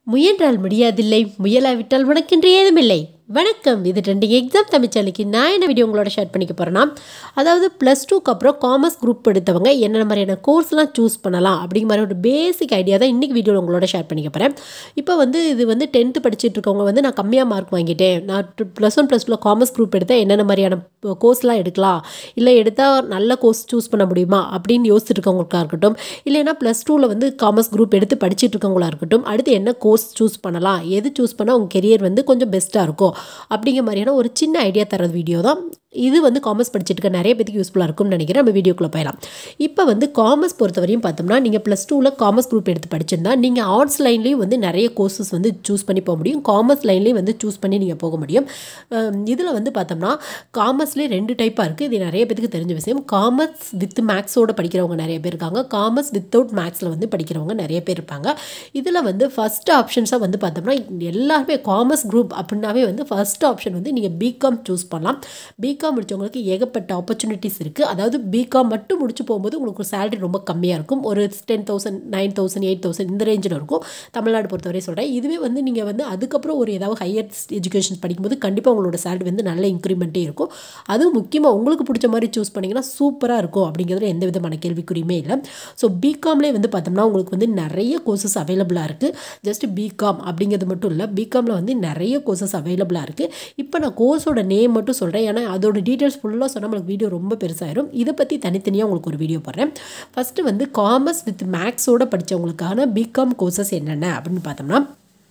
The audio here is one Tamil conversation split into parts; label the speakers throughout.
Speaker 1: முயன்றால் முடியாதில்லை முயலாவிட்டால் உனக்கென்று ஏதுமில்லை வணக்கம் இது ட்ரெண்டிங் எக்ஸாம் தமிழ்ச்சாலைக்கு நான் என்ன வீடியோ உங்களோட ஷேர் பண்ணிக்க போகிறேன்னா அதாவது ப்ளஸ் டூக்கு அப்புறம் காமர்ஸ் குரூப் எடுத்தவங்க என்னென்ன மாதிரியான கோர்ஸ்லாம் சூஸ் பண்ணலாம் அப்படிங்கிற மாதிரி ஒரு பேசிக் ஐடியா தான் இன்றைக்கி வீடியோவில் உங்களோட ஷேர் பண்ணிக்க போகிறேன் இப்போ வந்து இது வந்து டென்த்து படிச்சுட்டு இருக்கவங்க வந்து நான் கம்மியாக மார்க் வாங்கிட்டேன் நான் ப்ளஸ் ஒன் ப்ளஸ் டூவில் காமர்ஸ் குரூப் எடுத்தால் என்னென்ன மாதிரியான கோர்ஸ்லாம் எடுக்கலாம் இல்லை எடுத்தால் நல்ல கோர்ஸ் சூஸ் பண்ண முடியுமா அப்படின்னு யோசிச்சுட்டு இருக்கவங்களுக்கா இருக்கட்டும் இல்லைன்னா ப்ளஸ் டூவில் வந்து காமர்ஸ் குரூப் எடுத்து படிச்சுட்டு இருக்கவங்களா இருக்கட்டும் அடுத்து என்ன கோர்ஸ் சூஸ் பண்ணலாம் எது சூஸ் பண்ணால் உங்கள் கெரியர் வந்து கொஞ்சம் பெஸ்ட்டாக இருக்கும் அப்படிங்கிற மாதிரியான ஒரு சின்ன ஐடியா தர வீடியோ தான் இது வந்து காமர்ஸ் படிச்சுட்டு இருக்க நிறைய பேருக்கு யூஸ்ஃபுல்லாக இருக்கும்னு நினைக்கிறேன் நம்ம வீடியோக்குள்ளே போயிடலாம் இப்போ வந்து காமர்ஸ் பொறுத்தவரையும் பார்த்தோம்னா நீங்கள் ப்ளஸ் டூவில் காமர்ஸ் குரூப் எடுத்து படிச்சிருந்தா நீங்கள் ஆர்ட்ஸ் லைன்லேயும் வந்து நிறைய கோர்சஸ் வந்து சூஸ் பண்ணி போக முடியும் காமர்ஸ் லைன்லேயும் வந்து சூஸ் பண்ணி நீங்கள் போக முடியும் இதில் வந்து பார்த்தோம்னா காமர்ஸ்லேயே ரெண்டு டைப்பாக இருக்குது இது நிறைய பேருக்கு தெரிஞ்ச விஷயம் காமர்ஸ் வித் மேக்ஸோட படிக்கிறவங்க நிறைய பேர் இருக்காங்க காமர்ஸ் வித்தவுட் மேக்ஸில் வந்து படிக்கிறவங்க நிறைய பேர் இருப்பாங்க இதில் வந்து ஃபஸ்ட் ஆப்ஷன்ஸாக வந்து பார்த்தோம்னா எல்லாருமே காமர்ஸ் குரூப் அப்படின்னாவே வந்து ஃபஸ்ட் ஆப்ஷன் வந்து நீங்கள் பிகாம் சூஸ் பண்ணலாம் பிகாம் முடித்தவங்களுக்கு ஏகப்பட்ட ஆப்பர்ச்சுனிட்டிஸ் இருக்குது அதாவது பிகாம் மட்டும் முடிச்சு போகும்போது உங்களுக்கு சேலரி ரொம்ப கம்மியாக இருக்கும் ஒரு ten thousand nine thousand eight thousand இந்த ரேஞ்சில் இருக்கும் தமிழ்நாடு பொறுத்தவரை சொல்கிறேன் இதுவே வந்து நீங்கள் வந்து அதுக்கப்புறம் ஒரு ஏதாவது ஹையர் எஜுகேஷன் படிக்கும்போது கண்டிப்பாக உங்களோட சேலரி வந்து நல்ல இன்க்ரிமெண்ட்டே இருக்கும் அதுவும் முக்கியமாக உங்களுக்கு பிடிச்ச மாதிரி சூஸ் பண்ணிங்கன்னா சூப்பராக இருக்கும் அப்படிங்கிறதுல எந்த விதமான கேள்விக்குறியுமே இல்லை ஸோ பிகாம்லேயே வந்து பார்த்தோம்னா உங்களுக்கு வந்து நிறைய கோர்சஸ் அவைலபிளாக இருக்குது ஜஸ்ட் பிகாம் அப்படிங்கிறது மட்டும் இல்லை பிகாமில் வந்து நிறைய கோர்சஸ் அவைலபிளாக இருக்குது இப்போ நான் கோர்ஸோட நேம் மட்டும் சொல்கிறேன் ஏன்னா அதோட டீட்டெயில்ஸ் ஃபுல்லாக சொன்னால் நம்மளுக்கு வீடியோ ரொம்ப பெருசாயிரும் இதை பற்றி தனித்தனியாக உங்களுக்கு ஒரு வீடியோ போடுறேன் ஃபஸ்ட்டு வந்து காமர்ஸ் வித் மேக்ஸோட படித்தவங்களுக்கான பிகாம் கோர்சஸ் என்னென்ன அப்படின்னு பார்த்தோம்னா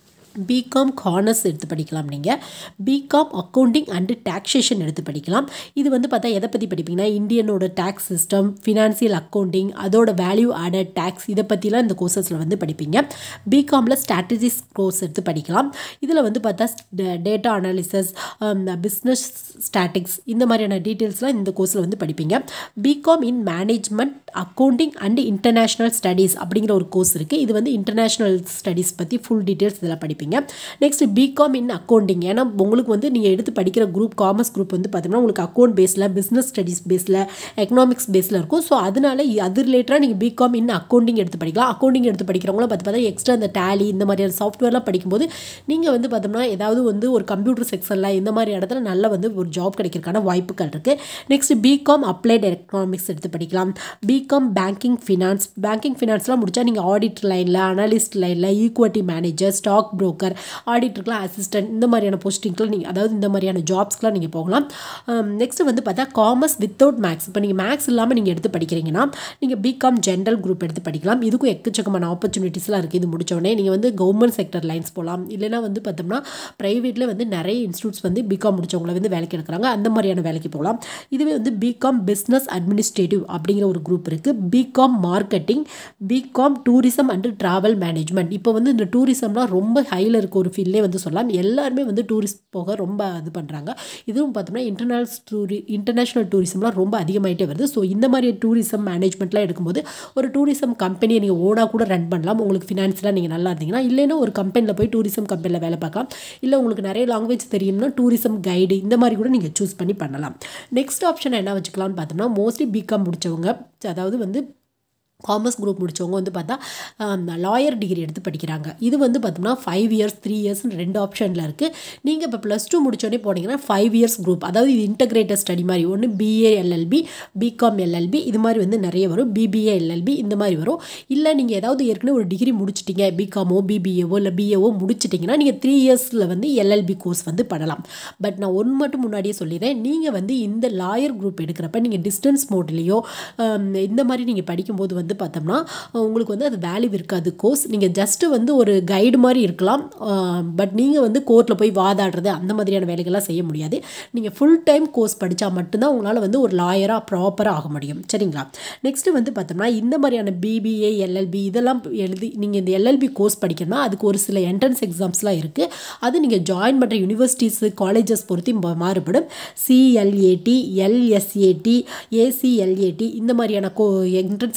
Speaker 1: பிகாம் கார்னர்ஸ் எடுத்து படிக்கலாம் நீங்கள் பிகாம் அக்கௌண்டிங் அண்டு டேக்ஸேஷன் எடுத்து படிக்கலாம் இது வந்து பார்த்தா எதை பற்றி படிப்பீங்கன்னா இந்தியனோட டேக்ஸ் சிஸ்டம் ஃபினான்சியல் அக்கௌண்டிங் அதோட வேல்யூ ஆடட் டேக்ஸ் இதை பற்றிலாம் இந்த கோர்சஸில் வந்து படிப்பீங்க பிகாமில் ஸ்ட்ராட்டஜிஸ் கோர்ஸ் எடுத்து படிக்கலாம் இதில் வந்து பார்த்தா டேட்டா அனாலிசிஸ் பிஸ்னஸ் ஸ்டாட்டிக்ஸ் இந்த மாதிரியான டீட்டெயில்ஸ்லாம் இந்த கோர்ஸில் வந்து படிப்பீங்க BCom in management accounting and international studies அப்படிங்கிற ஒரு கோர்ஸ் இருக்குது இது வந்து இன்டர்நேஷ்னல் ஸ்டடீஸ் பற்றி ஃபுல் டீட்டெயில்ஸ் இதில் படிப்பீங்க நெக்ஸ்ட் பிகாம் இன் அக்கௌண்டிங் ஏன்னா உங்களுக்கு வந்து நீங்கள் எடுத்து படிக்கிற குரூப் காமர்ஸ் குரூப் வந்து பார்த்தீங்கன்னா உங்களுக்கு அக்கௌண்ட் பேஸில் பிஸ்னஸ் ஸ்டடீஸ் பேஸில் எக்கனாமிக்ஸ் பேஸில் இருக்கும் ஸோ அதனால அது ரிலேட்டடாக நீங்கள் பிகாம் இன் அக்கௌண்டிங் எடுத்து படிக்கலாம் அக்கௌண்டிங் எடுத்து படிக்கிறவங்களும் பார்த்து பார்த்தா எக்ஸ்ட்ரா இந்த டேலி இந்த மாதிரியான சாஃப்ட்வேர்லாம் படிக்கும்போது நீங்கள் வந்து பார்த்தோம்னா ஏதாவது வந்து ஒரு கம்ப்யூட்டர் செக்ஷனில் இந்த மாதிரி இடத்துல நல்ல வந்து ஒரு ஜாப் கிடைக்கிறதுக்கான வாய்ப்புகள் இருக்குது நெக்ஸ்ட் பிகாம் அப்ளைட் எக்கனாமிக்ஸ் எடுத்து படிக்கலாம் பிகாம் பேங்கிங் ஃபினான்ஸ் பேங்கிங் ஃபினான்ஸ்லாம் முடிச்சா நீங்கள் ஆடிட் லைனில் அனலிஸ்ட் லைனில் ஈக்குவிட்டி மேனேஜர் ஸ்டாக் ப்ரோக்கர் ஆடிட்டருக்குலாம் அசிஸ்டன்ட் இந்த மாதிரியான போஸ்டிங்க்குலாம் நீங்கள் அதாவது இந்த மாதிரியான ஜாப்ஸ்க்குலாம் நீங்கள் போகலாம் நெக்ஸ்ட் வந்து பார்த்தா காமர்ஸ் வித்தவுட் மேக்ஸ் இப்போ நீங்கள் மேக்ஸ் இல்லாமல் நீங்கள் எடுத்து படிக்கிறீங்கன்னா நீங்கள் பிகாம் ஜென்ரல் குரூப் எடுத்து படிக்கலாம் இதுக்கும் எக்கச்சக்கமான ஆப்பர்ச்சுனிட்டிஸ்லாம் இருக்குது இது முடிச்சோடனே நீங்கள் வந்து கவர்மெண்ட் செக்டர் லைன்ஸ் போகலாம் இல்லைனா வந்து பார்த்தோம்னா ப்ரைவேட்டில் வந்து நிறைய இன்ஸ்டியூட்ஸ் வந்து பிகாம் முடிச்சவங்களை வந்து வேலைக்கு எடுக்கிறாங்க அந்த மாதிரியான வேலைக்கு போகலாம் இதுவே வந்து பிகாம் பிஸ்னஸ் அட்மினிஸ்ட்ரேட்டிவ் அப்படிங்கிற ஒரு குரூப் இருக்குது BCom marketing BCom tourism and travel management இப்போ வந்து இந்த டூரிசம்லாம் ரொம்ப ஹையில் இருக்க ஒரு ஃபீல்ட்லேயே வந்து சொல்லலாம் எல்லாருமே வந்து டூரிஸ்ட் போக ரொம்ப இது பண்ணுறாங்க இதுவும் பார்த்தோம்னா இன்டர்நேஷனல் டூரி இன்டர்நேஷ்னல் டூரிசம்லாம் ரொம்ப அதிகமாகிட்டே வருது ஸோ இந்த மாதிரி டூரிசம் மேனேஜ்மெண்ட்லாம் எடுக்கும்போது ஒரு டூரிசம் கம்பெனியை நீங்கள் ஓனாக கூட ரன் பண்ணலாம் உங்களுக்கு ஃபினான்ஸ்லாம் நீங்கள் நல்லா இருந்தீங்கன்னா இல்லைன்னா ஒரு கம்பெனியில் போய் டூரிசம் கம்பெனியில் வேலை பார்க்கலாம் இல்லை உங்களுக்கு நிறைய லாங்குவேஜ் தெரியும்னா டூரிசம் கைடு இந்த மாதிரி கூட நீங்கள் சூஸ் பண்ணி பண்ணலாம் நெக்ஸ்ட் ஆப்ஷன் என்ன வச்சுக்கலாம்னு பார்த்தோம்னா மோஸ்ட்லி பிகாம் முடித்தவங்க அதாவது வந்து காமர்ஸ் குரூப் முடித்தவங்க வந்து பார்த்தா லாயர் டிகிரி எடுத்து படிக்கிறாங்க இது வந்து பார்த்தோம்னா ஃபைவ் இயர்ஸ் த்ரீ இயர்ஸ் ரெண்டு ஆப்ஷனில் இருக்குது நீங்கள் இப்போ ப்ளஸ் டூ முடிச்சோடனே போனீங்கன்னா ஃபைவ் இயர்ஸ் குரூப் அதாவது இது இன்டகிரேட்டட் ஸ்டடி மாதிரி ஒன்று பிஏ எல்எல்பி பிகாம் எல்எல்பி இது மாதிரி வந்து நிறைய வரும் பிபிஏ எல்எல்பி இந்த மாதிரி வரும் இல்லை நீங்கள் ஏதாவது ஏற்கனவே ஒரு டிகிரி முடிச்சிட்டிங்க பிகாமோ பிபிஏவோ இல்லை பிஏவோ முடிச்சிட்டிங்கன்னா நீங்கள் த்ரீ இயர்ஸில் வந்து எல்எல்பி கோர்ஸ் வந்து பண்ணலாம் பட் நான் ஒன்று மட்டும் முன்னாடியே சொல்லிடுறேன் நீங்கள் வந்து இந்த லாயர் குரூப் எடுக்கிறப்ப நீங்கள் டிஸ்டன்ஸ் மோட்லேயோ இந்த மாதிரி நீங்கள் படிக்கும்போது வந்து வந்து பார்த்தோம்னா உங்களுக்கு வந்து அது வேல்யூ இருக்காது கோர்ஸ் நீங்கள் ஜஸ்ட்டு வந்து ஒரு கைடு மாதிரி இருக்கலாம் பட் நீங்கள் வந்து கோர்ட்டில் போய் வாதாடுறது அந்த மாதிரியான வேலைகள்லாம் செய்ய முடியாது நீங்கள் ஃபுல் டைம் கோர்ஸ் படித்தா மட்டும்தான் உங்களால் வந்து ஒரு லாயராக ப்ராப்பராக ஆக முடியும் சரிங்களா நெக்ஸ்ட்டு வந்து பார்த்தோம்னா இந்த மாதிரியான பிபிஏ எல்எல்பி இதெல்லாம் எழுதி நீங்கள் இந்த எல்எல்பி கோர்ஸ் படிக்கணும்னா அதுக்கு ஒரு சில என்ட்ரன்ஸ் எக்ஸாம்ஸ்லாம் இருக்குது அது நீங்கள் ஜாயின் பண்ணுற யூனிவர்சிட்டிஸு காலேஜஸ் பொறுத்து மாறுபடும் சிஎல்ஏடி எல்எஸ்ஏடி ஏசிஎல்ஏடி இந்த மாதிரியான கோ என்ட்ரன்ஸ் எக்ஸாம்ஸ்லாம்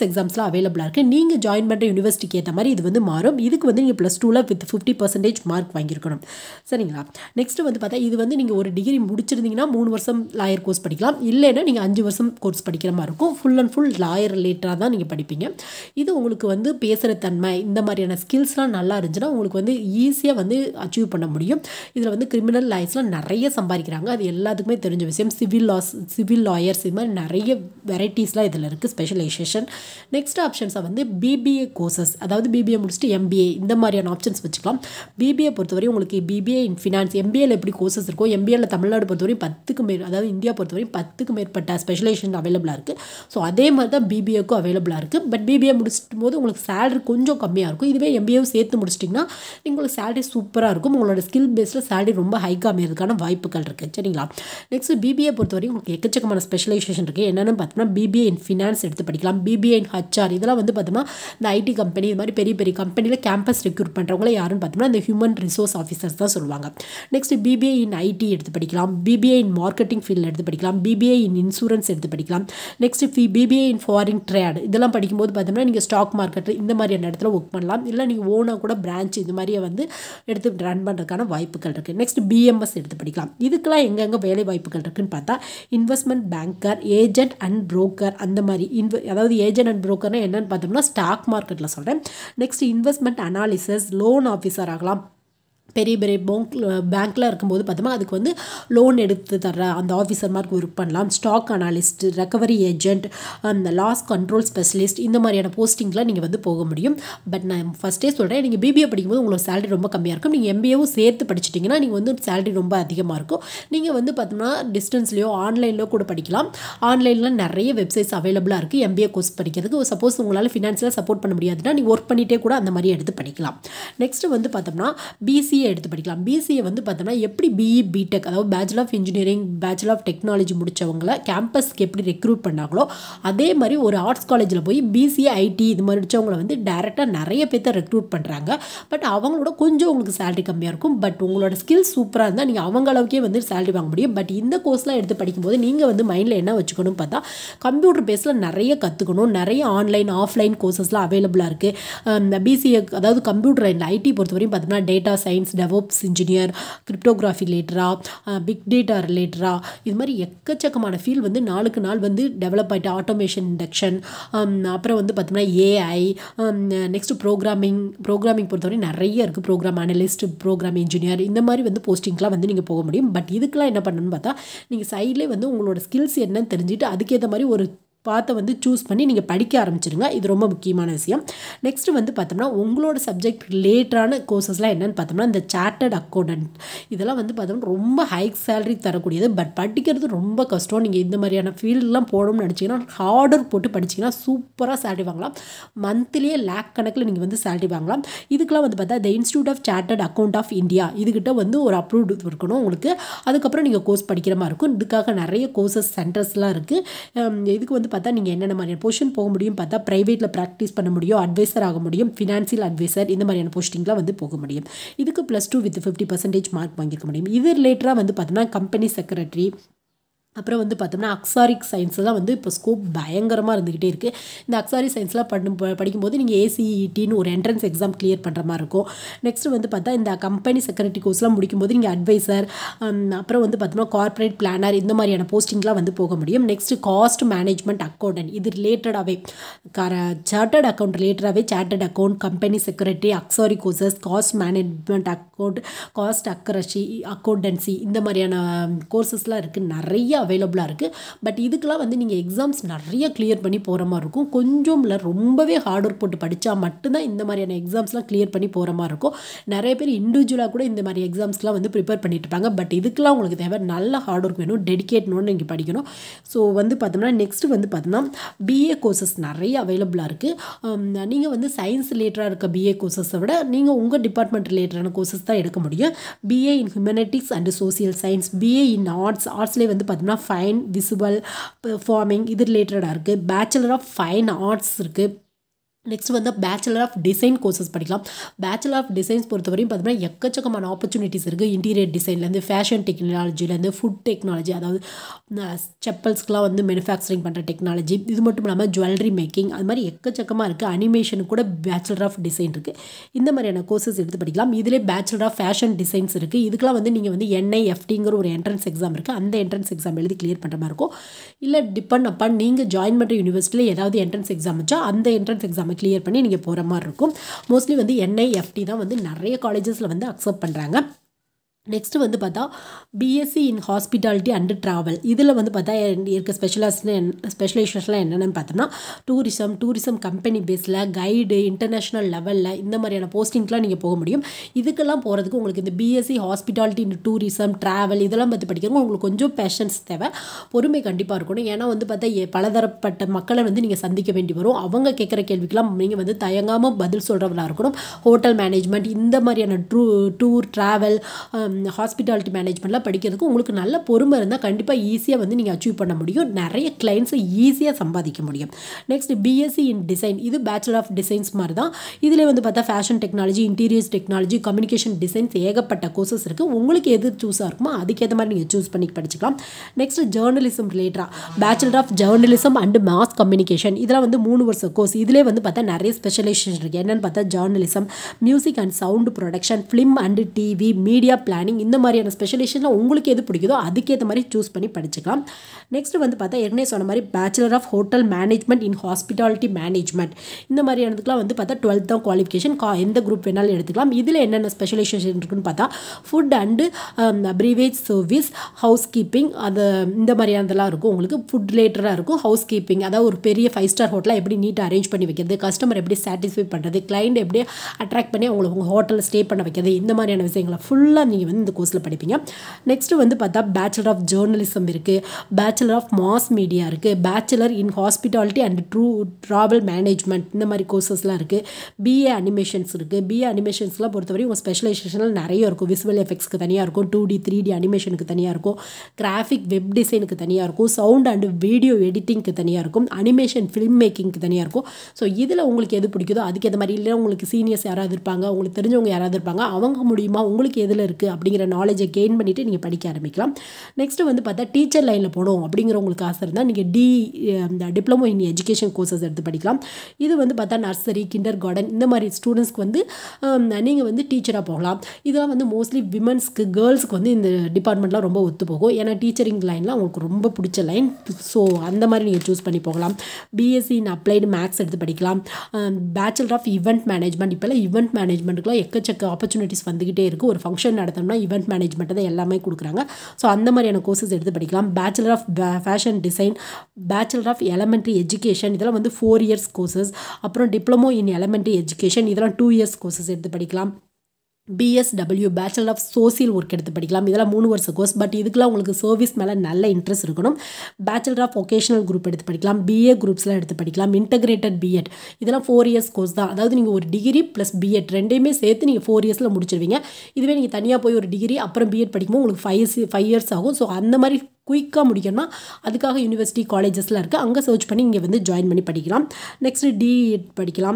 Speaker 1: கோர்சஸ்லாம் அவைலபிளாக இருக்குது நீங்கள் ஜாயின் பண்ணுற யூனிவர்சிட்டிக்கு ஏற்ற மாதிரி இது வந்து மாறும் இதுக்கு வந்து நீங்கள் ப்ளஸ் டூவில் வித் ஃபிஃப்டி பர்சன்டேஜ் மார்க் வாங்கியிருக்கணும் சரிங்களா நெக்ஸ்ட்டு வந்து பார்த்தா இது வந்து நீங்கள் ஒரு டிகிரி முடிச்சிருந்தீங்கன்னா மூணு வருஷம் லாயர் கோர்ஸ் படிக்கலாம் இல்லைன்னா நீங்கள் அஞ்சு வருஷம் கோர்ஸ் படிக்கிற மாதிரி இருக்கும் ஃபுல் அண்ட் ஃபுல் லாயர் ரிலேட்டடாக தான் நீங்கள் படிப்பீங்க இது உங்களுக்கு வந்து பேசுகிற தன்மை இந்த மாதிரியான ஸ்கில்ஸ்லாம் நல்லா இருந்துச்சுன்னா உங்களுக்கு வந்து ஈஸியாக வந்து அச்சீவ் பண்ண முடியும் இதில் வந்து கிரிமினல் லாயர்ஸ்லாம் நிறைய சம்பாதிக்கிறாங்க அது எல்லாத்துக்குமே தெரிஞ்ச விஷயம் சிவில் லாஸ் சிவில் லாயர்ஸ் இது மாதிரி நிறைய வெரைட்டிஸ்லாம் இதில் இருக்குது ஸ்பெஷலைசேஷன் நெக்ஸ்ட் ஆப்ஷன்ஸை வந்து பிபிஏ கோர்சஸ் அதாவது பிபிஏ முடிச்சுட்டு எம்பிஏ இந்த மாதிரியான ஆப்ஷன்ஸ் வச்சுக்கலாம் பிபிஏ பொறுத்தவரை உங்களுக்கு பிபிஏ இன் ஃபினான்ஸ் எம்பிஏல எப்படி கோர்சஸ் இருக்கோ எம்பிஏல தமிழ்நாடு பொறுத்தவரை பத்துக்கு மேல் அதாவது இந்தியா பொறுத்தவரை பத்துக்கு மேற்பட்ட ஸ்பெஷலைசேஷன் அவைலபிளாக இருக்குது ஸோ அதே மாதிரி தான் பிபிஏக்கும் அவைலபிளாக இருக்குது பட் பிபிஏ முடிச்சிட்டும் போது உங்களுக்கு சேலரி கொஞ்சம் கம்மியாக இருக்கும் இதுவே எம்பிஏவும் சேர்த்து முடிச்சிட்டிங்கன்னா உங்களுக்கு சேலரி சூப்பராக இருக்கும் உங்களோட ஸ்கில் பேஸில் சேலரி ரொம்ப ஹைக்காக அமைகிறதுக்கான வாய்ப்புகள் இருக்குது சரிங்களா நெக்ஸ்ட் பிபிஏ பொறுத்தவரை உங்களுக்கு எக்கச்சக்கமான ஸ்பெஷலைசேஷன் இருக்குது என்னென்னு பார்த்தோம்னா பிபிஏ இன் ஃபினான்ஸ் எடுத்து படிக்கலாம் பிபிஏ இன் ஹச்ஆர் இதெல்லாம் வந்து பார்த்தோம்னா இந்த ஐடி கம்பெனி இது மாதிரி பெரிய பெரிய கம்பெனியில் கேம்பஸ் ரெக்ரூட் பண்ணுறவங்கள யாருன்னு பார்த்தோம்னா இந்த ஹியூமன் ரிசோர்ஸ் ஆஃபீஸர்ஸ் தான் சொல்லுவாங்க நெக்ஸ்ட் பிபிஏ இன் ஐடி எடுத்து படிக்கலாம் பிபிஏ இன் மார்க்கெட்டிங் ஃபீல்டில் எடுத்து படிக்கலாம் பிபிஏ இன் இன்சூரன்ஸ் எடுத்து படிக்கலாம் நெக்ஸ்ட் ஃபி பிபிஏ இன் ஃபாரின் ட்ரேட் இதெல்லாம் படிக்கும்போது பார்த்தோம்னா நீங்கள் ஸ்டாக் மார்க்கெட் இந்த மாதிரியான இடத்துல ஒர்க் பண்ணலாம் இல்லை நீங்கள் ஓனாக கூட பிரான்ச் இது மாதிரியே வந்து எடுத்து ரன் பண்ணுறதுக்கான வாய்ப்புகள் இருக்குது நெக்ஸ்ட் பிஎம்எஸ் எடுத்து படிக்கலாம் இதுக்கெல்லாம் எங்கெங்கே வேலை வாய்ப்புகள் இருக்குன்னு பார்த்தா investment banker agent and broker அந்த மாதிரி இன்வெ அதாவது ஏஜென்ட் அண்ட் புரோக்கர்னா என்னன்னு பார்த்தோம்னா ஸ்டாக் மார்க்கெட்டில் சொல்கிறேன் next investment analysis loan officer ஆகலாம் பெரிய பெரிய பேங்க் பேங்க்கில் இருக்கும்போது பார்த்தோம்னா அதுக்கு வந்து லோன் எடுத்து தர அந்த ஆஃபீஸர் மார்க் ஒர்க் பண்ணலாம் ஸ்டாக் அனாலிஸ்ட் ரெக்கவரி ஏஜென்ட் அந்த லாஸ் கண்ட்ரோல் ஸ்பெஷலிஸ்ட் இந்த மாதிரியான போஸ்டிங்கில் நீங்கள் வந்து போக முடியும் பட் நான் ஃபஸ்ட்டே சொல்கிறேன் நீங்கள் பிபிஏ படிக்கும்போது உங்களுக்கு சேலரி ரொம்ப கம்மியாக இருக்கும் நீங்கள் எம்பிஏவும் சேர்த்து படிச்சிட்டிங்கன்னா நீங்கள் வந்து சேலரி ரொம்ப அதிகமாக இருக்கும் நீங்கள் வந்து பார்த்தோம்னா டிஸ்டன்ஸ்லையோ ஆன்லைன்லையோ கூட படிக்கலாம் ஆன்லைனில் நிறைய வெப்சைட்ஸ் அவைலபிளாக இருக்குது எம்பிஏ கோர்ஸ் படிக்கிறதுக்கு சப்போஸ் உங்களால் ஃபினான்ஷியலாக சப்போர்ட் பண்ண முடியாதுன்னா நீங்கள் ஒர்க் பண்ணிகிட்டே கூட அந்த மாதிரி எடுத்து படிக்கலாம் நெக்ஸ்ட்டு வந்து பார்த்தோம்னா பிசிஏ எடுத்து படிக்கலாம் பிசிஏ வந்து பார்த்தோம்னா எப்படி பிஇ பிடெக் அதாவது bachelor of engineering bachelor of technology முடித்தவங்கள கேம்பஸ்க்கு எப்படி ரெக்ரூட் பண்ணாங்களோ அதே மாதிரி ஒரு ஆர்ட்ஸ் காலேஜில் போய் பிசிஏ ஐடி இது மாதிரி முடித்தவங்கள வந்து டேரெக்டாக நிறைய பேர்த்த ரெக்ரூட் பண்ணுறாங்க பட் அவங்களோட கொஞ்சம் உங்களுக்கு சேலரி கம்மியாக இருக்கும் பட் உங்களோட ஸ்கில்ஸ் சூப்பராக இருந்தால் நீங்கள் அவங்க அளவுக்கே வந்து சேலரி வாங்க முடியும் பட் இந்த கோர்ஸ்லாம் எடுத்து படிக்கும்போது நீங்கள் வந்து மைண்டில் என்ன வச்சுக்கணும் பார்த்தா கம்ப்யூட்டர் பேஸில் நிறைய கற்றுக்கணும் நிறைய ஆன்லைன் ஆஃப்லைன் கோர்சஸ்லாம் அவைலபிளாக இருக்குது இந்த பிசிஏ அதாவது கம்ப்யூட்டர் அண்ட் ஐடி பொறுத்தவரையும் பார்த்தோம்னா data science develops engineer cryptography ரிலேட்டடாக பிக் டேட்டா ரிலேட்டடாக இது மாதிரி எக்கச்சக்கமான ஃபீல் வந்து நாளுக்கு நாள் வந்து டெவலப் ஆகிட்டு ஆட்டோமேஷன் இண்டக்ஷன் அப்புறம் வந்து பார்த்தோம்னா ஏஐ நெக்ஸ்ட் ப்ரோக்ராமிங் ப்ரோக்ராமிங் பொறுத்தவரை நிறைய இருக்குது ப்ரோக்ராம் அனலிஸ்ட் ப்ரோக்ராம் இன்ஜினியர் இந்த மாதிரி வந்து போஸ்டிங்லாம் வந்து நீங்கள் போக முடியும் பட் இதுக்கெலாம் என்ன பண்ணணும்னு பார்த்தா நீங்கள் சைட்லேயே வந்து உங்களோட ஸ்கில்ஸ் என்னன்னு தெரிஞ்சுட்டு அதுக்கேற்ற மாதிரி ஒரு பார்த்து வந்து சூஸ் பண்ணி நீங்கள் படிக்க ஆரம்பிச்சிருங்க இது ரொம்ப முக்கியமான விஷயம் நெக்ஸ்ட்டு வந்து பார்த்தோம்னா உங்களோட சப்ஜெக்ட் ரிலேட்டடான கோர்சஸ்லாம் என்னென்னு பார்த்தோம்னா இந்த சார்ட்டர்ட் அக்கௌண்டன்ட் இதெல்லாம் வந்து பார்த்தோம்னா ரொம்ப ஹை சேலரி தரக்கூடியது பட் படிக்கிறது ரொம்ப கஷ்டம் நீங்கள் இந்த மாதிரியான ஃபீல்டெலாம் போகணும்னு நினச்சிங்கன்னா ஹார்ட் ஒர்க் போட்டு படிச்சிங்கன்னா சூப்பராக சேலரி வாங்கலாம் மந்த்லியே லேக் கணக்கில் நீங்கள் வந்து சேலரி வாங்கலாம் இதுக்கெலாம் வந்து பார்த்தா the institute of chartered account of India இதுக்கிட்ட வந்து ஒரு அப்ரூவ்டு இருக்கணும் உங்களுக்கு அதுக்கப்புறம் நீங்கள் கோர்ஸ் படிக்கிற மாதிரி இருக்கும் இதுக்காக நிறைய கோர்சஸ் சென்டர்ஸ்லாம் இருக்குது இதுக்கு வந்து பார்த்தா நீங்கள் என்னென்ன மாதிரியான பொசிஷன் போக முடியும் பார்த்தா ப்ரைவேட்டில் ப்ராக்டிஸ் பண்ண முடியும் அட்வைசர் ஆக முடியும் ஃபினான்சியல் அட்வைசர் இந்த மாதிரியான போஸ்டிங்லாம் வந்து போக முடியும் இதுக்கு plus two with fifty percentage mark வாங்கியிருக்க முடியும் இது ரிலேட்டடாக வந்து பார்த்தோம்னா கம்பெனி செக்ரட்டரி அப்புறம் வந்து பார்த்தோம்னா அக்ஸாரிக் சயின்ஸ்லாம் வந்து இப்போ ஸ்கோப் பயங்கரமாக இருந்துக்கிட்டே இருக்குது இந்த அக்ஸாரிக் சயின்ஸ்லாம் பண்ணும் படிக்கும்போது நீங்கள் ஏசிஇடின்னு ஒரு என்ட்ரன்ஸ் எக்ஸாம் கிளியர் பண்ணுற மாதிரி இருக்கும் நெக்ஸ்ட் வந்து பார்த்தா இந்த கம்பெனி செக்ரட்டரி கோர்ஸ்லாம் முடிக்கும்போது நீங்கள் அட்வைசர் அப்புறம் வந்து பார்த்தோம்னா கார்ப்பரேட் பிளானர் இந்த மாதிரியான போஸ்டிங்லாம் வந்து போக முடியும் நெக்ஸ்ட் காஸ்ட் மேனேஜ்மெண்ட் அக்கௌண்டன்ட் இது ரிலேட்டடாகவே கர சார்ட்டர்ட் அக்கௌண்ட் ரிலேட்டடாகவே சார்ட்டர்ட் அக்கௌண்ட் கம்பெனி செக்ரட்டரி அக்ஸாரி courses cost management account cost அக்கரஷி அக்கௌண்டன்சி இந்த மாதிரியான கோர்சஸ்லாம் இருக்குது நிறைய அவைலபிளாக இருக்குது பட் இதுக்கெலாம் வந்து நீங்கள் எக்ஸாம்ஸ் நிறைய கிளியர் பண்ணி போகிற மாதிரி இருக்கும் கொஞ்சம் இல்லை ரொம்பவே ஹார்ட் ஒர்க் போட்டு படித்தா மட்டும்தான் இந்த மாதிரியான எக்ஸாம்ஸ்லாம் கிளியர் பண்ணி போகிற மாதிரி இருக்கும் நிறைய பேர் இண்டிவிஜுவலாக கூட இந்த மாதிரி எக்ஸாம்ஸ்லாம் வந்து ப்ரிப்பேர் பண்ணிட்டு இருப்பாங்க பட் இதுக்கெலாம் உங்களுக்கு தேவை நல்ல ஹார்ட் ஒர்க் வேணும் டெடிகேட்னு நீங்கள் படிக்கணும் ஸோ வந்து பார்த்தோம்னா நெக்ஸ்ட் வந்து பார்த்தோம்னா பிஏ கோர்சஸ் நிறைய அவைலபிளாக இருக்குது நீங்கள் வந்து சயின்ஸ் ரிலேட்டடாக இருக்க பிஏ கோர்சஸை விட நீங்கள் உங்கள் டிபார்ட்மெண்ட் ரிலேட்டடான கோர்சஸ் தான் எடுக்க முடியும் BA in humanities and social science BA in arts ஆர்ட்ஸ்லேயே வந்து பார்த்தோம்னா ஃபைன் விசுவல் பெர்ஃபார்மிங் இது ரிலேட்டடாக இருக்குது பேச்சுலர் ஆஃப் ஃபைன் ஆர்ட்ஸ் இருக்குது நெக்ஸ்ட் வந்து பேச்சுலர் ஆஃப் டிசைன் கோர்சஸ் படிக்கலாம் பேச்சுலர் ஆஃப் டிசைன்ஸ் பொறுத்தவரையும் பார்த்தீங்கன்னா எக்கச்சக்கமான ஆப்பர்ச்சுனிட்டிஸ் இருக்குது இன்டீரியர் டிசைன்லேருந்து ஃபேஷன் டெக்னாலஜிலேருந்து ஃபுட் டெக்னாலஜி அதாவது செப்பல்ஸ்க்குலாம் வந்து மேனுஃபேக்சரிங் பண்ணுற டெக்னாலஜி இது மட்டும் இல்லாமல் ஜுவல்லரி மேக்கிங் அது மாதிரி எக்கச்சக்கமாக இருக்குது அனிமேஷனுக்கு கூட பேச்சுலர் ஆஃப் டிசைன் இருக்குது இந்த மாதிரியான கோர்சஸ் எடுத்து படிக்கலாம் இதிலே பேச்சுலர் ஆஃப் ஃபேஷன் டிசைன்ஸ் இருக்குது இதுக்கெலாம் வந்து நீங்கள் வந்து என்ஐஎஃப்டிங்கிற ஒரு என்ட்ரன்ஸ் எக்ஸாம் இருக்குது அந்த என்ட்ரன்ஸ் எக்ஸாம் எழுதி கிளியர் பண்ணுற மாதிரி இருக்கும் இல்லை டிபெண்ட் அப்பான் நீங்கள் ஜாயின் பண்ணுற யூனிவர்சிட்டியில் ஏதாவது என்ட்ரன்ஸ் எக்ஸாம் வச்சா அந்த என்ட்ரன்ஸ் எக்ஸாமை கிளியர் பண்ணி நீங்கள் போகிற மாதிரி இருக்கும் மோஸ்ட்லி வந்து என்ஐஎஃப்டி தான் வந்து நிறைய காலேஜஸில் வந்து அக்செப்ட் பண்ணுறாங்க நெக்ஸ்ட் வந்து பார்த்தா BSc in hospitality and travel இதில் வந்து பார்த்தா இருக்க ஸ்பெஷலைஸ்னு ஸ்பெஷலைசேஷன்லாம் என்னென்னு பார்த்தோம்னா டூரிசம் டூரிசம் கம்பெனி பேஸில் கைடு இன்டர்நேஷ்னல் லெவலில் இந்த மாதிரியான போஸ்டிங்க்கெலாம் நீங்கள் போக முடியும் இதுக்கெல்லாம் போகிறதுக்கு உங்களுக்கு இந்த BSc hospitality in tourism travel இதெல்லாம் பற்றி படிக்கிறவங்க உங்களுக்கு கொஞ்சம் பேஷன்ஸ் தேவை பொறுமை கண்டிப்பாக இருக்கணும் ஏன்னா வந்து பார்த்தா எ- பலதரப்பட்ட மக்களை வந்து நீங்கள் சந்திக்க வேண்டி வரும் அவங்க கேட்குற கேள்விக்கெல்லாம் நீங்கள் வந்து தயங்காமல் பதில் சொல்கிறவங்களா இருக்கணும் ஹோட்டல் மேனேஜ்மெண்ட் இந்த மாதிரியான டூ டூர் ட்ராவல் ஹாஸ்பிட்டாலிட்டி மேனேஜ்மெண்ட்லாம் படிக்கிறதுக்கு உங்களுக்கு நல்ல பொறுமை இருந்தால் கண்டிப்பாக ஈஸியாக வந்து நீங்கள் அச்சீவ் பண்ண முடியும் நிறைய கிளைண்ட்ஸை ஈஸியாக சம்பாதிக்க முடியும் நெக்ஸ்ட் பிஎஸ்சி இன் டிசைன் இது பேச்சுலர் ஆஃப் டிசைன்ஸ் மாதிரி தான் இதில் வந்து பார்த்தா fashion technology interiors technology communication designs ஏகப்பட்ட கோர்சஸ் இருக்குது உங்களுக்கு எது சூஸாக இருக்குமோ அதுக்கேற்ற மாதிரி நீங்கள் சூஸ் பண்ணி படிச்சுக்கலாம் நெக்ஸ்ட் ஜேர்னலிசம் ரிலேட்டடாக bachelor of journalism and mass communication இதெல்லாம் வந்து மூணு வருஷம் கோர்ஸ் இதிலே வந்து பார்த்தா நிறைய ஸ்பெஷலைசேஷன் இருக்குது என்னென்னு பார்த்தா journalism music and sound production film and TV media planning இந்த மாதிரியான ஸ்பெஷலைசேஷனில் உங்களுக்கு எது பிடிக்குதோ அதுக்கேற்ற மாதிரி சூஸ் பண்ணி படிச்சுக்கலாம் நெக்ஸ்ட் வந்து பார்த்தா ஏற்கனவே சொன்ன மாதிரி bachelor of hotel management in hospitality management இந்த மாதிரியானதுக்குலாம் வந்து பார்த்தா டுவெல்த் தான் குவாலிஃபிகேஷன் கா எந்த குரூப் வேணாலும் எடுத்துக்கலாம் இதில் என்னென்ன ஸ்பெஷலைசேஷன் இருக்குன்னு பார்த்தா food and beverage service house keeping அது இந்த மாதிரியானதெல்லாம் இருக்கும் உங்களுக்கு ஃபுட் ரிலேட்டடாக இருக்கும் ஹவுஸ் கீப்பிங் அதாவது ஒரு பெரிய ஃபைவ் ஸ்டார் ஹோட்டலை எப்படி நீட்டாக அரேஞ்ச் பண்ணி வைக்கிறது கஸ்டமர் எப்படி சாட்டிஸ்ஃபை பண்ணுறது கிளைண்ட் எப்படி அட்ராக்ட் பண்ணி அவங்களை உங்கள் ஹோட்டலில் ஸ்டே பண்ண வைக்கிறது இந்த மாதிரியான விஷயங்களை ஃபுல்லாக நீங்கள் வந்து இந்த கோர்ஸில் படிப்பீங்க நெக்ஸ்ட்டு வந்து பார்த்தா பேச்சுலர் ஆஃப் ஜேர்னலிசம் இருக்குது பேச்சுலர் ஆஃப் மாஸ் மீடியா இருக்குது bachelor in hospitality and true travel management இந்த மாதிரி கோர்சஸ்லாம் இருக்குது பிஏ அனிமேஷன்ஸ் இருக்குது பிஏ அனிமேஷன்ஸ்லாம் பொறுத்தவரை உங்கள் ஸ்பெஷலைசேஷனில் நிறைய இருக்கும் விசுவல் எஃபெக்ட்ஸ்க்கு தனியாக இருக்கும் டூ டி த்ரீ டி அனிமேஷனுக்கு தனியாக இருக்கும் கிராஃபிக் வெப் டிசைனுக்கு தனியாக இருக்கும் சவுண்ட் அண்ட் வீடியோ எடிட்டிங்க்கு தனியாக இருக்கும் அனிமேஷன் ஃபிலிம் மேக்கிங்க்கு தனியாக இருக்கும் ஸோ இதில் உங்களுக்கு எது பிடிக்குதோ அதுக்கேற்ற மாதிரி இல்லை உங்களுக்கு சீனியர்ஸ் யாராவது இருப்பாங்க உங்களுக்கு தெரிஞ்சவங்க யாராவது இருப்பாங்க அவங்க மூலியமா உங்களுக்கு எதில் இருக்குது அப்படிங்கிற நாலேஜை கெயின் பண்ணிவிட்டு நீங்கள் படிக்க ஆரம்பிக்கலாம் நெக்ஸ்ட்டு வந்து பார்த்தா டீச்சர் லைனில் போகணும் அப்படிங்கிற உங்களுக்கு ஆசை இருந்தால் நீங்கள் டி இந்த டிப்ளமோ இன் எஜுகேஷன் கோர்சஸ் எடுத்து படிக்கலாம் இது வந்து பார்த்தா நர்சரி கிண்டர் கார்டன் இந்த மாதிரி ஸ்டூடெண்ட்ஸ்க்கு வந்து நீங்கள் வந்து டீச்சராக போகலாம் இதெல்லாம் வந்து மோஸ்ட்லி விமன்ஸ்க்கு கேர்ள்ஸ்க்கு வந்து இந்த டிபார்ட்மெண்ட்லாம் ரொம்ப ஒத்து போகும் ஏன்னா டீச்சரிங் லைன்லாம் உங்களுக்கு ரொம்ப பிடிச்ச லைன் ஸோ அந்த மாதிரி நீங்கள் சூஸ் பண்ணி போகலாம் பிஎஸ்சி இன் அப்ளைடு மேக்ஸ் எடுத்து படிக்கலாம் பேச்சுலர் ஆஃப் ஈவெண்ட் மேனேஜ்மெண்ட் இப்போல்லாம் ஈவெண்ட் மேனேஜ்மெண்ட்டுக்குலாம் எக்கச்சக்க ஆப்பர்ச்சுனிட்டிஸ் வந்துக்கிட்டே இருக்குது ஒரு ஃபங்க்ஷன் நடத்தணும்னா ஈவெண்ட் மேனேஜ்மெண்ட் தான் எல்லாமே கொடுக்குறாங்க ஸோ அந்த மாதிரியான கோர்சஸ் எடுத்து படிக்கலாம் bachelor of fashion design bachelor of elementary education இதெல்லாம் வந்து ஃபோர் இயர்ஸ் கோர்சஸ் அப்புறம் டிப்ளமோ இன் எலமெண்ட்ரி எஜுகேஷன் இதெல்லாம் டூ இயர்ஸ் கோர்சஸ் எடுத்து படிக்கலாம் BSW bachelor of social work எடுத்து படிக்கலாம் இதெல்லாம் மூணு வருஷம் கோர்ஸ் பட் இதுக்கெல்லாம் உங்களுக்கு சர்வீஸ் மேலே நல்ல இன்ட்ரெஸ்ட் இருக்கணும் பேச்சுலர் ஆஃப் ஒகேஷனல் குரூப் எடுத்து படிக்கலாம் பிஏ குரூப்ஸ்லாம் எடுத்து படிக்கலாம் இன்டகிரேட்டட் பிஎட் இதெல்லாம் ஃபோர் இயர்ஸ் கோர்ஸ் தான் அதாவது நீங்கள் ஒரு டிகிரி ப்ளஸ் பிஎட் ரெண்டையுமே சேர்த்து நீங்கள் ஃபோர் இயர்ஸில் முடிச்சிருவீங்க இதுவே நீங்கள் தனியாக போய் ஒரு டிகிரி அப்புறம் பிஎட் படிக்கும்போது உங்களுக்கு ஃபைவ் ஃபைவ் இயர்ஸ் ஆகும் ஸோ அந்த மாதிரி குயிக்காக முடிக்கணும்னா அதுக்காக யூனிவர்சிட்டி காலேஜஸ்லாம் இருக்குது அங்கே சர்ச் பண்ணி இங்கே வந்து ஜாயின் பண்ணி படிக்கலாம் நெக்ஸ்ட் டிஎட் படிக்கலாம்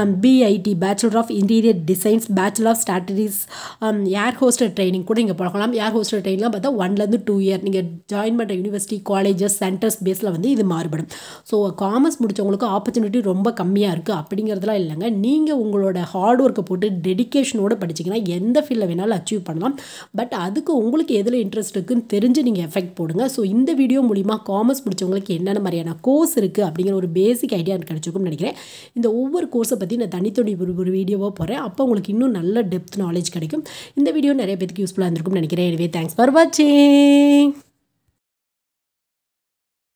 Speaker 1: BID bachelor of interior designs bachelor of strategies air hoster training கூட இங்கே போகலாம் ஏர் ஹோஸ்டர் ட்ரைனிங்லாம் பார்த்தா ஒன்லேருந்து டூ இயர் நீங்கள் ஜாயின் பண்ணுற யூனிவர்சிட்டி காலேஜஸ் சென்டர்ஸ் பேஸில் வந்து இது மாறுபடும் ஸோ காமர்ஸ் முடித்தவங்களுக்கு ஆப்பர்ச்சுனிட்டி ரொம்ப கம்மியாக இருக்குது அப்படிங்கிறதுலாம் இல்லைங்க நீங்கள் உங்களோட ஹார்ட் ஒர்க்கை போட்டு டெடிக்கேஷனோடு படிச்சிங்கன்னா எந்த ஃபீல்டில் வேணாலும் அச்சீவ் பண்ணலாம் பட் அதுக்கு உங்களுக்கு எதில் இன்ட்ரெஸ்ட் இருக்குன்னு தெரிஞ்சு நீங்கள் எஃபெக்ட் போடுங்க ஸோ இந்த வீடியோ மூலிமா காமர்ஸ் முடிச்சவங்களுக்கு என்னென்ன மாதிரியான கோர்ஸ் இருக்குது அப்படிங்கிற ஒரு பேசிக் ஐடியா எனக்கு கிடச்சிருக்கும்னு நினைக்கிறேன் இந்த ஒவ்வொரு கோர்ஸை பற்றி நான் தனித்தனி ஒரு ஒரு வீடியோவாக போகிறேன் அப்போ உங்களுக்கு இன்னும் நல்ல டெப்த் நாலேஜ் கிடைக்கும் இந்த வீடியோ நிறைய பேருக்கு யூஸ்ஃபுல்லாக இருந்திருக்கும்னு நினைக்கிறேன் எனவே தேங்க்ஸ் ஃபார் வாட்சிங்